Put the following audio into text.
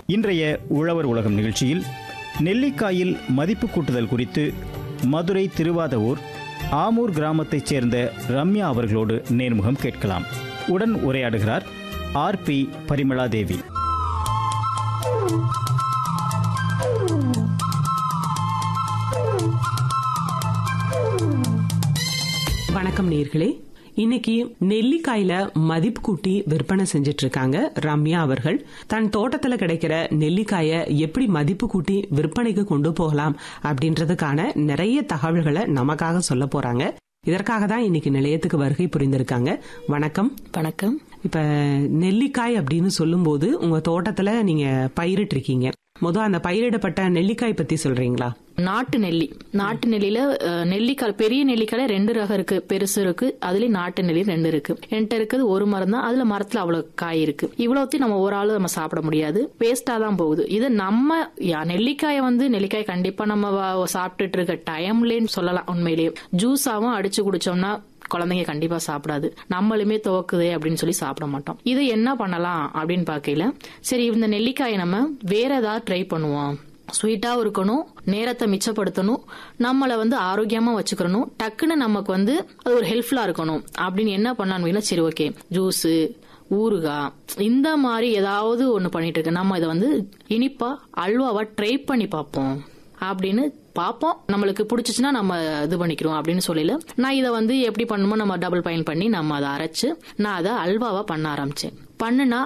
இன்றைய உழவர் உலகம் நிகழ்ச்சியில் நெல்லிக்காயில் மதிப்பு கூட்டுதல் குறித்து மதுரை திருவாதவூர் ஆமூர் கிராமத்தைச் சேர்ந்த ரம்யா அவர்களோடு நேர்முகம் கேட்கலாம் உடன் உரையாடுகிறார் ஆர் பி பரிமளாதேவி வணக்கம் நேர்களே இன்னைக்கு நெல்லிக்காயில மதிப்பு கூட்டி விற்பனை செஞ்சிட்டு இருக்காங்க ரம்யா அவர்கள் தன் தோட்டத்துல கிடைக்கிற நெல்லிக்காய எப்படி மதிப்பு கூட்டி விற்பனைக்கு கொண்டு போகலாம் அப்படின்றதுக்கான நிறைய தகவல்களை நமக்காக சொல்ல போறாங்க இதற்காக தான் இன்னைக்கு நிலையத்துக்கு வருகை புரிந்திருக்காங்க வணக்கம் வணக்கம் இப்ப நெல்லிக்காய் அப்படின்னு சொல்லும்போது உங்க தோட்டத்துல நீங்க பயிரிட்டு இருக்கீங்க முதல் அந்த பயிரிடப்பட்ட நெல்லிக்காய் பத்தி சொல்றீங்களா நாட்டு நெல்லி நாட்டு நெல்லியில அஹ், நெல்லிக்காய் பெரிய நெல்லிக்காயில ரெண்டு ரகம் இருக்கு பெருசு இருக்கு அதுலயும் நாட்டு நெல்லி ரெண்டு இருக்கு என்கிட்ட இருக்குது ஒரு மரம் தான் அதுல மரத்துல அவ்வளவு காய் இருக்கு இவ்வளோத்தையும் நம்ம ஒரு ஆளு நம்ம சாப்பிட முடியாது வேஸ்டா தான் போகுது இது நம்ம யா, நெல்லிக்காயை வந்து நெல்லிக்காய் கண்டிப்பா நம்ம வ- சாப்பிட்டுட்டு இருக்க டைம்லேன்னு சொல்லலாம் உண்மையிலேயே ஜூஸாவும் அடிச்சு குடிச்சோம்னா குழந்தைங்க கண்டிப்பா சாப்பிடாது நம்மளுமே துவக்குதே அப்படின்னு சொல்லி சாப்பிட மாட்டோம் இது என்ன பண்ணலாம் அப்படின்னு பார்க்கையில சரி இந்த நெல்லிக்காயை நம்ம வேற ஏதாவது ட்ரை பண்ணுவோம் ஸ்வீட்டாகவும் இருக்கணும் நேரத்தை மிச்சப்படுத்தணும் நம்மளை வந்து ஆரோக்கியமா வச்சுக்கிறணும் டக்குன்னு நமக்கு வந்து அது ஒரு ஹெல்ப்ஃபுல்லா இருக்கணும் அப்படின்னு என்ன பண்ணலான்னு சரி ஓகே ஜூஸு ஊறுகாய் இந்த மாதிரி ஏதாவது ஒன்று பண்ணிட்டு இருக்கு நம்ம இதை வந்து இனிப்பா அல்வாவா ட்ரை பண்ணி பார்ப்போம் அப்படின்னு பார்ப்போம் நம்மளுக்கு பிடிச்சிச்சுன்னா நம்ம இது பண்ணிக்கிறோம் அப்படின்னு சொல்லல நான் இதை வந்து எப்படி பண்ணுமோ நம்ம டபுள் பயன் பண்ணி நம்ம அதை அரைச்சு நான் அதை அல்வாவா பண்ண ஆரம்பிச்சேன் பண்ணுனா